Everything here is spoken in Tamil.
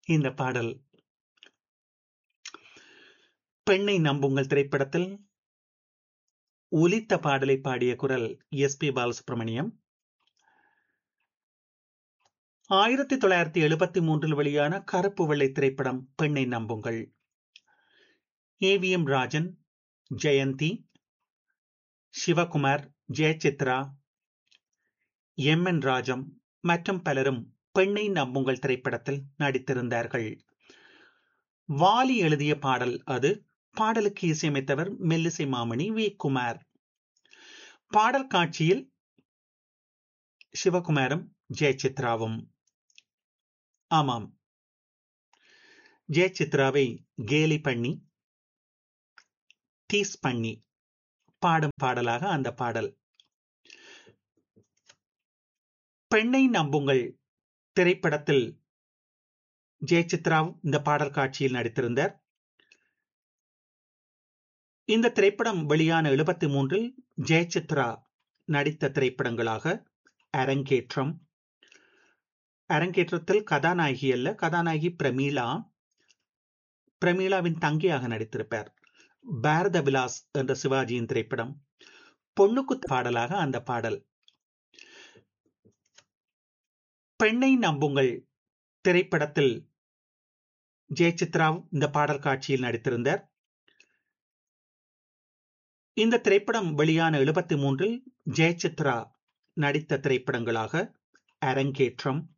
இந்த பாடல் பெண்ணை நம்புங்கள் திரைப்படத்தில் ஒலித்த பாடலை பாடிய குரல் எஸ் பி பாலசுப்ரமணியம் ஆயிரத்தி தொள்ளாயிரத்தி எழுபத்தி மூன்றில் வெளியான கருப்பு வெள்ளை திரைப்படம் பெண்ணை நம்புங்கள் AVM Rajan Jayanthi Sivakumar Jayachitra M N Rajam மற்றும் பலரும் பெண்ணை நம்புங்கள் திரைப்படத்தில் நடித்திருந்தார்கள் வாலி எழுதிய பாடல் அது பாடலுக்கு இசையமைத்தவர் மெல்லிசை மாமணி வி குமார் பாடல் காட்சியில் சிவகுமாரும் ஜெயசித்ராவும் ஆமாம் ஜெயசித்ராவை கேலி பண்ணி டீஸ் பண்ணி பாடும் பாடலாக அந்த பாடல் பெண்ணை நம்புங்கள் திரைப்படத்தில் ஜெயசித்ரா இந்த பாடல் காட்சியில் நடித்திருந்தார் இந்த திரைப்படம் வெளியான எழுபத்தி மூன்றில் ஜெயசித்ரா நடித்த திரைப்படங்களாக அரங்கேற்றம் அரங்கேற்றத்தில் கதாநாயகி அல்ல கதாநாயகி பிரமீளா பிரமீளாவின் தங்கியாக நடித்திருப்பார் பாரத விலாஸ் என்ற சிவாஜியின் திரைப்படம் பொண்ணுக்கு பாடலாக அந்த பாடல் பெண்ணை நம்புங்கள் திரைப்படத்தில் ஜெயசித்ரா இந்த பாடல் காட்சியில் நடித்திருந்தார் இந்த திரைப்படம் வெளியான எழுபத்தி மூன்றில் ஜெயசித்ரா நடித்த திரைப்படங்களாக அரங்கேற்றம்